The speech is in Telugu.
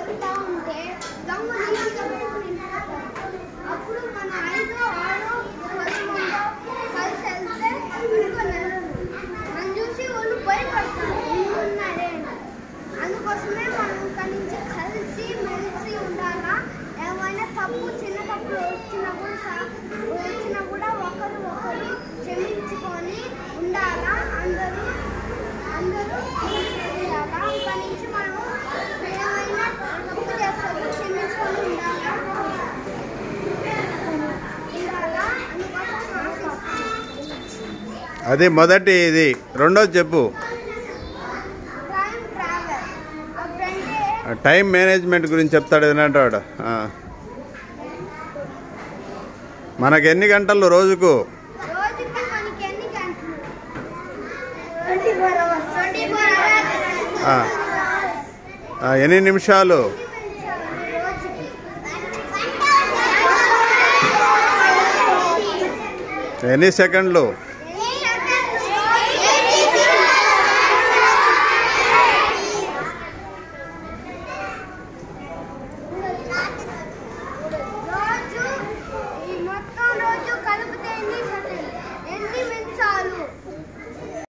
వెళ్తా ఉంటే దొంగ అప్పుడు మన ఐదో ఆరో పది మందో కలిసి వెళ్తే అనుకున్నారు మనం చూసి వాళ్ళు భయపడతారు ఉన్నారే అని. అందుకోసమే మనం ఇక్కడి నుంచి కలిసి మెలిసి ఉండాలా ఏమైనా తప్పు చిన్న తప్పులు వచ్చినా కూడా సా- వచ్చినా కూడా ఒకరు ఒకరు క్షమించుకొని ఉండాలా అందరూ అందరూ ఉండాలా ఇక్కడి నుంచి మనం ఏమైనా తప్పు చేస్తాము క్షమించుకొని ఉండాలా ఉండాలా అందుకోసం ఆశిస్తున్నాను అది మొదటి ఇది రెండోది చెప్పు టైం ట్రావెల్ అప్పుడంటే టైం మేనేజ్మెంట్ గురించి చెప్తాడు వినంటాడు ఆ. మనకు ఎన్ని గంటలు రోజుకు రోజుకి మనకి ఎన్ని గంటలు twenty four hours twenty four hours ఆ. ఆ, ఎన్ని నిమిషాలు ఎన్ని సెకండ్లు రోజు ఈ మొత్తం రోజు కలిపితే ఎన్ని సెకండ్లు